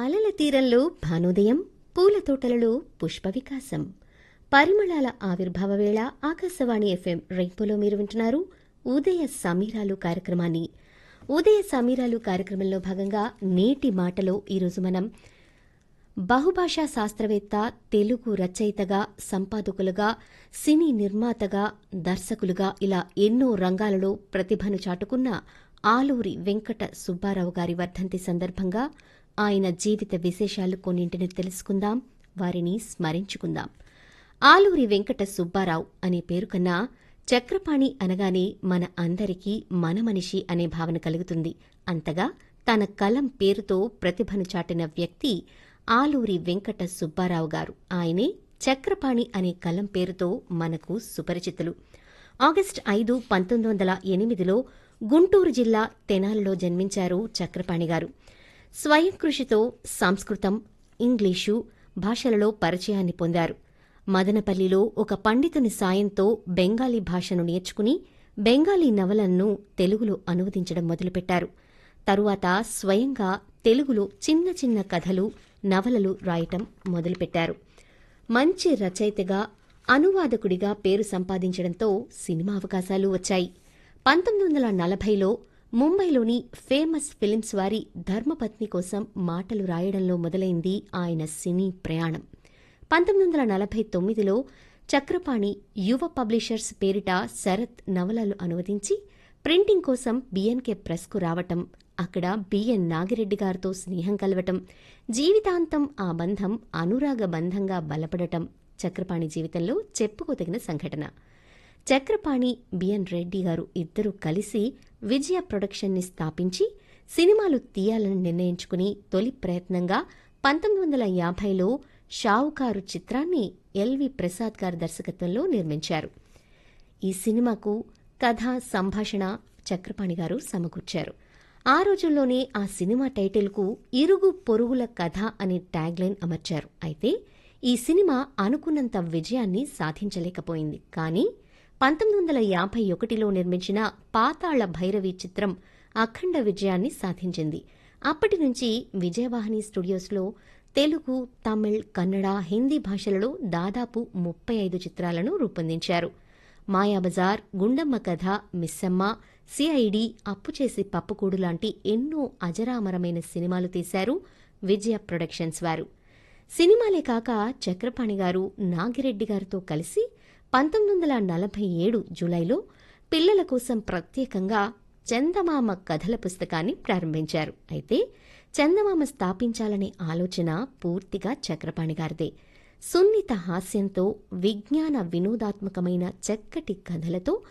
అలల తీరంలో భానోదయం పూల తోటలలో పుష్ప వికాసం పరిమళాల ఆవిర్భావ వేళ ఆకాశవాణి ఎఫ్ఎం రైంపోలో మీరు వింటున్నారు ఉదయ సమీరాలు కార్యక్రమాన్ని ఉదయ సమీరాలు కార్యక్రమంలో భాగంగా నేటి మాటలో ఈరోజు మనం బహుభాషా శాస్త్రవేత్త తెలుగు రచయితగా సంపాదకులుగా సినీ నిర్మాతగా దర్శకులుగా ఇలా ఎన్నో రంగాలలో ప్రతిభను చాటుకున్న ఆలూరి వెంకట సుబ్బారావు గారి వర్ధంతి సందర్భంగా ఆయన జీవిత విశేషాలు కొన్నింటిని తెలుసుకుందాం వారిని స్మరించుకుందాం ఆలూరి వెంకట సుబ్బారావు అనే పేరు కన్నా చక్రపాణి అనగానే మన అందరికీ మన మనిషి అనే భావన కలుగుతుంది అంతగా తన కలం పేరుతో ప్రతిభను చాటిన వ్యక్తి ఆలూరి వెంకట సుబ్బారావు గారు ఆయనే చక్రపాణి అనే కలం పేరుతో మనకు సుపరిచితులు ఆగస్టు ఐదు పంతొమ్మిది వందల ఎనిమిదిలో గుంటూరు జిల్లా తెనాలిలో జన్మించారు చక్రపాణి గారు స్వయం కృషితో సంస్కృతం ఇంగ్లీషు భాషలలో పరిచయాన్ని పొందారు మదనపల్లిలో ఒక పండితుని సాయంతో బెంగాలీ భాషను నేర్చుకుని బెంగాలీ నవలలను తెలుగులో అనువదించడం మొదలుపెట్టారు తరువాత స్వయంగా తెలుగులో చిన్న చిన్న కథలు నవలలు రాయటం మొదలుపెట్టారు మంచి రచయితగా అనువాదకుడిగా పేరు సంపాదించడంతో సినిమా అవకాశాలు వచ్చాయి పంతొమ్మిది వందల నలభైలో ముంబైలోని ఫేమస్ ఫిలిమ్స్ వారి ధర్మపత్ని కోసం మాటలు రాయడంలో మొదలైంది ఆయన సినీ ప్రయాణం పంతొమ్మిది వందల నలభై తొమ్మిదిలో చక్రపాణి యువ పబ్లిషర్స్ పేరిట శరత్ నవలలు అనువదించి ప్రింటింగ్ కోసం బిఎన్కే ప్రెస్కు రావటం అక్కడ బిఎన్ నాగిరెడ్డి గారితో స్నేహం కలవటం జీవితాంతం ఆ బంధం అనురాగ బంధంగా బలపడటం చక్రపాణి జీవితంలో చెప్పుకోదగిన సంఘటన చక్రపాణి బిఎన్ రెడ్డి గారు ఇద్దరూ కలిసి విజయ ప్రొడక్షన్ని స్థాపించి సినిమాలు తీయాలని నిర్ణయించుకుని తొలి ప్రయత్నంగా పంతొమ్మిది వందల యాభైలో షావుకారు చిత్రాన్ని ఎల్వి ప్రసాద్ గారి దర్శకత్వంలో నిర్మించారు ఈ సినిమాకు కథ సంభాషణ చక్రపాణి గారు సమకూర్చారు ఆ రోజుల్లోనే ఆ సినిమా టైటిల్కు ఇరుగు పొరుగుల కథ అనే ట్యాగ్లైన్ అమర్చారు అయితే ఈ సినిమా అనుకున్నంత విజయాన్ని సాధించలేకపోయింది కానీ పంతొమ్మిది వందల యాభై ఒకటిలో నిర్మించిన పాతాళ భైరవి చిత్రం అఖండ విజయాన్ని సాధించింది అప్పటి నుంచి విజయవాహిని స్టూడియోస్లో తెలుగు తమిళ్ కన్నడ హిందీ భాషలలో దాదాపు ముప్పై ఐదు చిత్రాలను రూపొందించారు మాయాబజార్ గుండమ్మ కథ మిస్సమ్మ సిఐడి అప్పు చేసి పప్పుకూడు లాంటి ఎన్నో అజరామరమైన సినిమాలు తీశారు విజయ ప్రొడక్షన్స్ వారు సినిమాలే కాక చక్రపాణి గారు నాగిరెడ్డి గారితో కలిసి పంతొమ్మిది వందల నలభై ఏడు జూలైలో పిల్లల కోసం ప్రత్యేకంగా చందమామ కథల పుస్తకాన్ని ప్రారంభించారు అయితే చందమామ స్థాపించాలనే ఆలోచన పూర్తిగా చక్రపాణి గారిదే సున్నిత హాస్యంతో విజ్ఞాన వినోదాత్మకమైన చక్కటి కథలతో